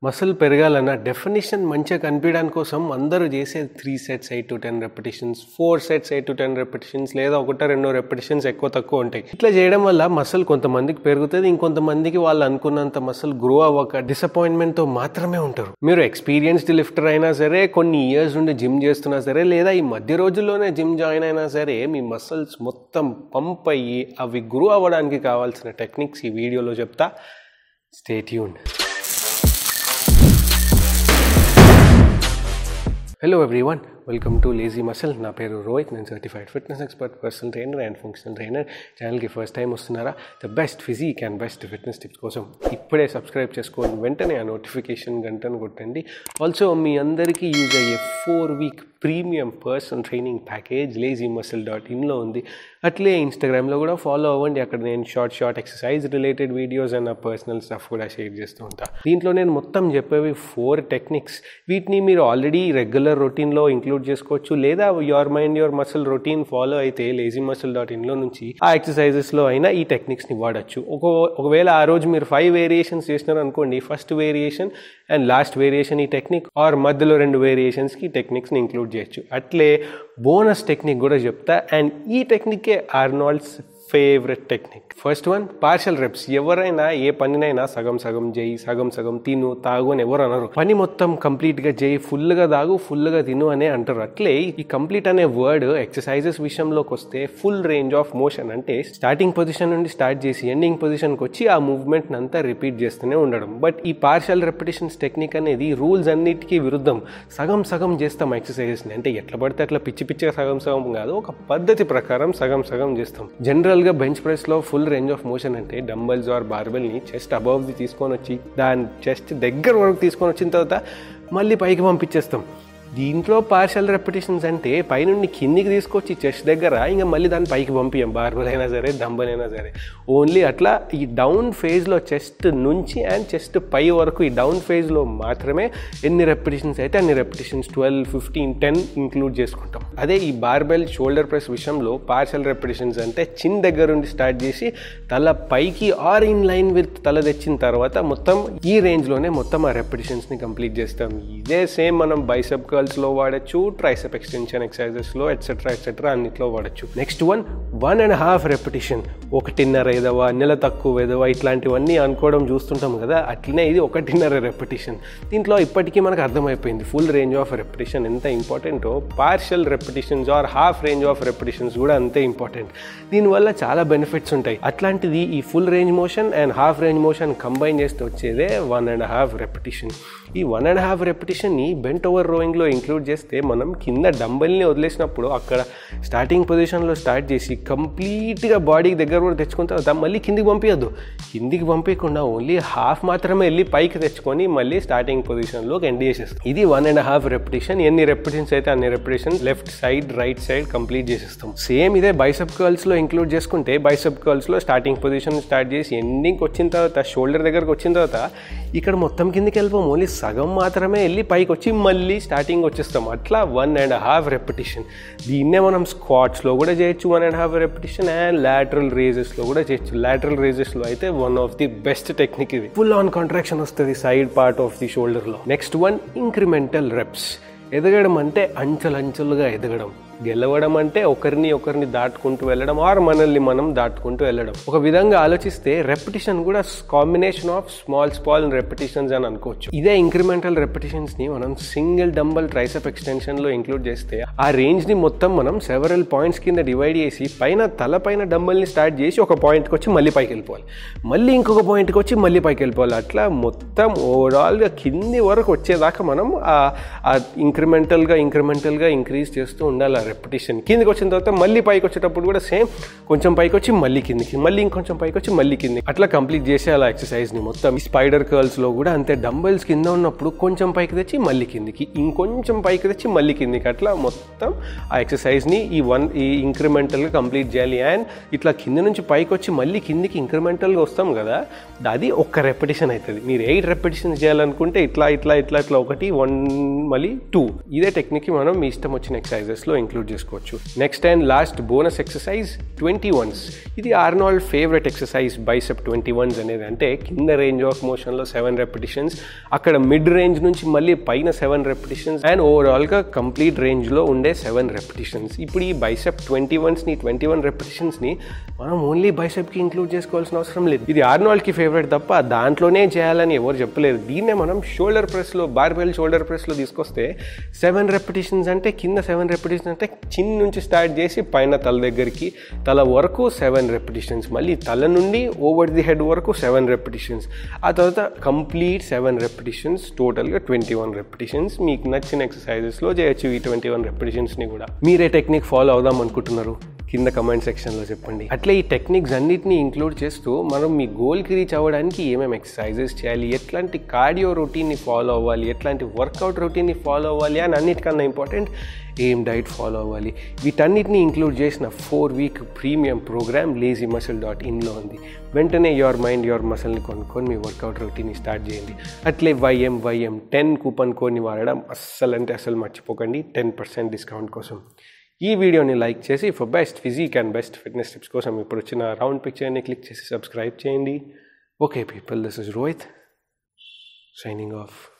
muscle పెరగాలన్న definition మంచిగా కనిపించడానికి కోసం అందరూ చేసేది three sets eight to ten repetitions four sets eight to ten repetitions లేదా ఒకటో రెండో రెపిటేషన్స్ ఎక్కువ తక్కువ ఉంటాయి ఇట్లా చేయడం వల్ల మసిల్ కొంతమందికి పెరుగుతుంది ఇంకొంతమందికి వాళ్ళు అనుకున్నంత మసిల్ గ్రో అవ్వక డిసప్పాయింట్మెంట్తో మాత్రమే ఉంటారు మీరు ఎక్స్పీరియన్స్డ్ లిఫ్టర్ అయినా సరే కొన్ని ఇయర్స్ నుండి జిమ్ చేస్తున్నా సరే లేదా ఈ మధ్య రోజుల్లోనే జిమ్ జాయిన్ అయినా సరే మీ మసిల్స్ మొత్తం పంప్ అయ్యి అవి గ్రో అవ్వడానికి కావాల్సిన టెక్నిక్స్ ఈ వీడియోలో చెప్తా stay tune hello everyone welcome to lazy muscle నా పేరు రోహిత్ నేను certified fitness expert personal trainer and functional trainer ఛానల్కి ఫస్ట్ టైం వస్తున్నారా the best physique and best fitness tips కోసం ఇప్పుడే సబ్స్క్రైబ్ చేసుకోండి వెంటనే ఆ నోటిఫికేషన్ గంటను కొట్టండి ఆల్సో మీ అందరికీ యూజ్ అయ్యే four week premium personal training package lazy muscle dot ఇన్లో ఉంది అట్లే ఇన్స్టాగ్రామ్లో కూడా ఫాలో అవ్వండి అక్కడ నేను short short exercise related videos and నా పర్సనల్ స్టఫ్ కూడా షేర్ చేస్తూ ఉంటా దీంట్లో నేను మొత్తం చెప్పేవి ఫోర్ టెక్నిక్స్ వీటిని మీరు ఆల్రెడీ రెగ్యులర్ రొటీన్లో ఇంక్లూడ్ చేసుకోవచ్చు లేదా your mind your muscle routine follow అయితే లేజీ మసిల్ డాట్ ఇన్లో నుంచి ఆ ఎక్సర్సైజెస్లో అయినా ఈ టెక్నిక్స్ని వాడచ్చు ఒక ఒకవేళ ఆ రోజు మీరు ఫైవ్ వేరియేషన్స్ చేసినారు అనుకోండి first variation and last variation ఈ టెక్నిక్ ఆర్ మధ్యలో రెండు వేరియేషన్స్కి ఈ టెక్నిక్స్ని ఇంక్లూడ్ చేయొచ్చు అట్లే బోనస్ టెక్నిక్ కూడా చెప్తా అండ్ ఈ టెక్నికే Arnold's favourite technique first one partial reps ఎవరైనా ఏ పనినైనా సగం సగం చేయి సగం సగం తిను తాగు అని ఎవరు అనరు పని మొత్తం కంప్లీట్గా చేయి ఫుల్గా తాగు ఫుల్గా తిను అనే అంటారు అట్లే ఈ కంప్లీట్ అనే వర్డ్ ఎక్సర్సైజెస్ విషయంలోకి వస్తే ఫుల్ రేంజ్ ఆఫ్ మోషన్ అంటే స్టార్టింగ్ పొజిషన్ నుండి స్టార్ట్ చేసి ఎండింగ్ పొజిషన్కి వచ్చి ఆ మూవ్మెంట్ అంతా రిపీట్ చేస్తూనే ఉండడం బట్ ఈ పార్షల్ రెపిటేషన్స్ టెక్నిక్ అనేది రూల్స్ అన్నిటికీ విరుద్ధం సగం సగం చేస్తాం ఎక్సర్సైజెస్ని అంటే ఎట్లా పడితే అట్లా పిచ్చి పిచ్చిగా సగం సగం కాదు ఒక పద్ధతి ప్రకారం సగం సగం చేస్తాం జనరల్గా బెంచ్ ప్రెస్లో ఫుల్ రేంజ్ ఆఫ్ మోషన్ అంటే డంబల్స్ ఆర్ బార్బెల్ని చెస్ట్ అబవ్ ది తీసుకొని వచ్చి దాని చెస్ట్ దగ్గర వరకు తీసుకొని వచ్చిన తర్వాత మళ్ళీ పైకి పంపించేస్తాం దీంట్లో పార్షల్ రెపిటేషన్స్ అంటే పైనుండి కిందికి తీసుకొచ్చి చెస్ట్ దగ్గర ఇంకా మళ్ళీ దాన్ని పైకి పంపించాం బార్బల్ అయినా సరే డంబల్ అయినా సరే ఓన్లీ అట్లా ఈ డౌన్ ఫేజ్లో చెస్ట్ నుంచి అండ్ చెస్ట్ పై వరకు ఈ డౌన్ ఫేజ్లో మాత్రమే ఎన్ని రెపిటేషన్స్ అయితే అన్ని repetitions twelve fifteen ten include చేసుకుంటాం అదే ఈ బార్బెల్ షోల్డర్ ప్రెస్ విషయంలో పార్షల్ రెపిటేషన్స్ అంటే చిన్ దగ్గర నుండి స్టార్ట్ చేసి తల పైకి ఆర్ ఇన్ లైన్ విత్ తల తెచ్చిన తర్వాత మొత్తం ఈ రేంజ్లోనే మొత్తం ఆ రెపిటేషన్స్ని కంప్లీట్ చేస్తాం ఇదే సేమ్ మనం బైసెప్ కర్ల్స్లో వాడచ్చు ట్రైసెప్ ఎక్స్టెన్షన్ ఎక్సర్సైజెస్లో ఎట్సెట్రా ఎట్సెట్రా అన్నిట్లో వాడచ్చు next one one and half repetition ఒకటిన్నర ఏదవా నెల తక్కువ ఏదవా ఇట్లాంటివన్నీ అనుకోవడం చూస్తుంటాం కదా అట్లనే ఇది ఒకటిన్నర రెపిటేషన్ దీంట్లో ఇప్పటికీ మనకు అర్థమైపోయింది ఫుల్ రేంజ్ ఆఫ్ రెపిటేషన్ ఎంత ఇంపార్టెంటో partial repetitions or half range of repetitions కూడా అంతే ఇంపార్టెంట్ దీనివల్ల చాలా బెనిఫిట్స్ ఉంటాయి అట్లాంటిది ఈ full range motion and half range motion combine చేస్తే వచ్చేదే వన్ అండ్ హాఫ్ రెపిటేషన్ ఈ వన్ అండ్ హాఫ్ రెపిటేషన్ని బెంట్ ఓవర్ రోయింగ్లో ఇంక్లూడ్ చేస్తే మనం కింద డంబల్ని వదిలేసినప్పుడు అక్కడ స్టార్టింగ్ పొజిషన్లో స్టార్ట్ చేసి కంప్లీట్గా బాడీకి దగ్గర కూడా తెచ్చుకున్న తర్వాత మళ్ళీ కిందికి పంపించద్దు కిందికి పంపించకుండా ఓన్లీ హాఫ్ మాత్రమే వెళ్ళి పైకి తెచ్చుకొని మళ్ళీ స్టార్టింగ్ పొజిషన్లోకి ఎండ్ చేసేస్తాం ఇది వన్ అండ్ హాఫ్ రెపిటేషన్ ఎన్ని రెపిటేషన్స్ అయితే అన్ని repetition left side right side complete చేసేస్తాం సేమ్ ఇదే బైసెప్ కర్ల్స్లో ఇంక్లూడ్ చేసుకుంటే బైసెప్ కర్ల్స్లో స్టార్టింగ్ పొజిషన్ స్టార్ట్ చేసి ఎండింగ్కి వచ్చిన తర్వాత షోల్డర్ దగ్గరకు వచ్చిన తర్వాత ఇక్కడ మొత్తం కిందికి వెళ్ళిపోం ఓన్లీ సగం మాత్రమే వెళ్ళి పైకి వచ్చి మళ్ళీ స్టార్టింగ్ వచ్చేస్తాం అట్లా వన్ అండ్ హాఫ్ రెపిటేషన్ దీన్నే మనం స్క్వాట్స్లో కూడా చేయొచ్చు one and half repetition and lateral రేజెస్లో కూడా చేయొచ్చు లాటరల్ రేజెస్లో అయితే one of the best technique ఇది ఫుల్ ఆన్ కాంట్రాక్షన్ వస్తుంది సైడ్ పార్ట్ ఆఫ్ ది షోల్డర్లో నెక్స్ట్ వన్ ఇంక్రిమెంటల్ రెప్స్ ఎదగడం అంటే అంచెలంచెలుగా ఎదగడం గెలవడం అంటే ఒకరిని ఒకరిని దాటుకుంటూ వెళ్ళడం ఆర్ మనల్ని మనం దాటుకుంటూ వెళ్ళడం ఒక విధంగా ఆలోచిస్తే రెపిటేషన్ కూడా combination of small small repetitions అని అనుకోవచ్చు ఇదే ఇంక్రిమెంటల్ రెపిటేషన్స్ ని మనం సింగిల్ డంబల్ ట్రైసెప్ ఎక్స్టెన్షన్ లో ఇంక్లూడ్ చేస్తే ఆ రేంజ్ ని మొత్తం మనం సెవరల్ పాయింట్స్ కింద డివైడ్ చేసి పైన తల పైన డంబల్ ని స్టార్ట్ చేసి ఒక పాయింట్కి వచ్చి మళ్ళీ పైకి వెళ్ళిపోవాలి మళ్ళీ ఇంకొక పాయింట్కి వచ్చి మళ్ళీ పైకి వెళ్ళిపోవాలి అట్లా మొత్తం ఓవరాల్గా కింది వరకు వచ్చేదాకా మనం ఆ ఇంక్రిమెంటల్గా ఇంక్రిమెంటల్గా ఇంక్రీజ్ చేస్తూ ఉండాలి రెపిటేషన్ కిందికి వచ్చిన తర్వాత మళ్ళీ పైకి వచ్చేటప్పుడు కూడా సేమ్ కొంచెం పైకి వచ్చి మళ్ళీ కిందికి మళ్ళీ ఇంకొంచెం పైకి వచ్చి మళ్ళీ కింది అట్లా కంప్లీట్ చేసే అలా ఎక్సర్సైజ్ని మొత్తం ఈ స్పైడర్ కర్ల్స్లో కూడా అంతే డంబెల్స్ కింద ఉన్నప్పుడు కొంచెం పైకి తెచ్చి మళ్ళీ కిందికి ఇంకొంచెం పైకి తెచ్చి మళ్ళీ కిందికి అట్లా మొత్తం ఆ ఎక్సర్సైజ్ని ఈ వన్ ఈ ఇంక్రిమెంటల్గా కంప్లీట్ చేయాలి అండ్ ఇట్లా కింద నుంచి పైకి వచ్చి మళ్ళీ కిందికి ఇంక్రిమెంటల్గా వస్తాం కదా అది ఒక్క రెపిటేషన్ అవుతుంది మీరు ఎయిట్ రెపిటేషన్ చేయాలనుకుంటే ఇట్లా ఇట్లా ఇట్లా ఇట్లా ఒకటి వన్ మళ్ళీ టూ ఇదే టెక్నిక్ మనం మీ ఇష్టం వచ్చిన ఎక్సర్సైజెస్లో ఇంక్లూడ్ ఇంక్లూడ్ చేసుకోవచ్చు next and last bonus exercise twenty ones ఇది Arnold favourite exercise bicep twenty ones అనేది అంటే కింద రేంజ్ ఆఫ్ మోషన్లో సెవెన్ రెపిటిషన్స్ అక్కడ మిడ్ రేంజ్ నుంచి మళ్ళీ పైన సెవెన్ రెపిటిషన్స్ అండ్ ఓవరాల్గా కంప్లీట్ రేంజ్లో ఉండే సెవెన్ రెపిటిషన్స్ ఇప్పుడు ఈ బైసెప్ ట్వంటీ వన్స్ని ట్వంటీ వన్ రెపిటిషన్స్ని మనం ఓన్లీ బైసెప్కి ఇంక్లూడ్ చేసుకోవాల్సిన అవసరం లేదు ఇది ఆర్నాల్డ్కి ఫేవరెట్ తప్ప దాంట్లోనే చేయాలని ఎవరు చెప్పలేరు దీన్నే మనం షోల్డర్ ప్రెస్లో బార్బెల్ షోల్డర్ ప్రెస్లో తీసుకొస్తే సెవెన్ రెపిటిషన్స్ అంటే కింద సెవెన్ రెపిటిషన్స్ అంటే చిన్న నుంచి స్టార్ట్ చేసి పైన తల దగ్గరికి తల వరకు సెవెన్ రెపిటిషన్స్ మళ్ళీ తల నుండి ఓవర్ ది హెడ్ వరకు సెవెన్ రెపిటిషన్స్ ఆ తర్వాత కంప్లీట్ సెవెన్ రెపిటిషన్స్ టోటల్గా ట్వంటీ వన్ రెపిటిషన్స్ మీకు నచ్చిన ఎక్సర్సైజెస్లో చేయొచ్చు ఈ ట్వంటీ వన్ రెపిటిషన్స్ని కూడా మీరే టెక్నిక్ ఫాలో అవుదాం అనుకుంటున్నారు కింద కమెంట్ సెక్షన్లో చెప్పండి అట్లే ఈ టెక్నిక్స్ అన్నిటిని ఇంక్లూడ్ చేస్తూ మనం మీ గోల్కి రీచ్ అవ్వడానికి ఏమేమి ఎక్సర్సైజెస్ చేయాలి ఎట్లాంటి కార్డియో రొటీన్ని ఫాలో అవ్వాలి ఎట్లాంటి వర్కౌట్ రొటీన్ని ఫాలో అవ్వాలి అని అన్నిటికన్నా ఇంపార్టెంట్ ఏం డైట్ ఫాలో అవ్వాలి వీటన్నిటిని ఇంక్లూడ్ చేసిన four week premium program lazy muscle dot ఇన్లో ఉంది వెంటనే యువర్ మైండ్ యువర్ మసిల్ని కొనుక్కొని మీ వర్కౌట్ రొటీన్ని స్టార్ట్ చేయండి అట్లే వైఎం వైఎం టెన్ కూపన్ కోడ్ని వాడడం అస్సలు అంటే అస్సలు మర్చిపోకండి టెన్ పర్సెంట్ డిస్కౌంట్ కోసం ఈ వీడియోని లైక్ చేసి for best physique and best fitness tips కోసం ఇప్పుడు వచ్చిన రౌండ్ పిక్చర్ని క్లిక్ చేసి సబ్స్క్రైబ్ చేయండి okay people this is Rohit signing of